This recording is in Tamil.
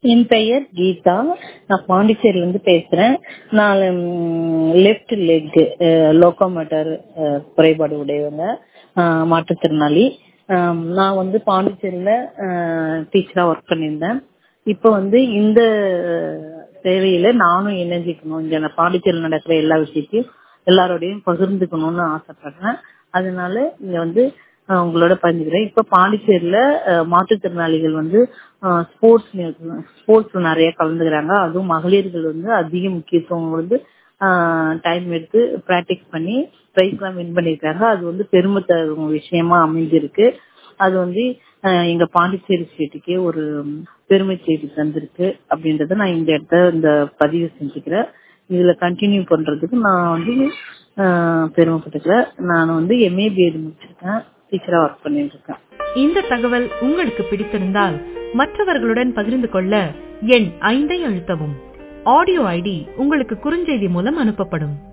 என் பெயர் கீதா நான் பாண்டிச்சேரியிலேருந்து பேசுகிறேன் நான் லெஃப்ட் லெக் லோக்கோமோட்டர் குறைபாடு உடையவங்க ஆஹ் மாற்றுத்திறனாளி ஆஹ் நான் வந்து பாண்டிச்சேரியில் டீச்சராக ஒர்க் பண்ணியிருந்தேன் இப்போ வந்து இந்த சேவையில் நானும் இணைஞ்சிக்கணும் இங்கே பாண்டிச்சேரியில் நடக்கிற எல்லா விஷயத்தையும் எல்லாரோடையும் பகிர்ந்துக்கணும்னு ஆசைப்படுறேன் அதனால இங்கே வந்து ஆஹ் உங்களோட பகிர்ந்துக்கிறேன் இப்போ பாண்டிச்சேரியில் மாற்றுத்திறனாளிகள் வந்து ஸ்போர்ட்ஸ் ஸ்போர்ட்ஸ் நிறைய கலந்துக்கிறாங்க அதுவும் மகளிர்கள் வந்து அதிக முக்கியத்துவம் வந்து டைம் எடுத்து ப்ராக்டிஸ் பண்ணி ப்ரைஸ்லாம் வின் பண்ணியிருக்காங்க அது வந்து பெருமை தரும் விஷயமா அமைஞ்சிருக்கு அது வந்து எங்க பாண்டிச்சேரி ஸ்டேட்டுக்கே ஒரு பெருமை செய்தி தந்திருக்கு அப்படின்றத நான் இந்த இடத்த இந்த பதிவு செஞ்சுக்கிறேன் இதுல கண்டினியூ பண்றதுக்கு நான் வந்து பெருமைப்பட்டுக்கிறேன் நான் வந்து எம்ஏ பிஎட் முடிச்சிருக்கேன் டீச்சரா ஒர்க் பண்ணிட்டு இருக்கேன் இந்த தகவல் உங்களுக்கு பிடித்திருந்தால் மற்றவர்களுடன் பகிர்ந்து கொள்ள எண் ஐந்தை அழுத்தவும் ஆடியோ ஐடி உங்களுக்கு குறுஞ்செய்தி மூலம் அனுப்பப்படும்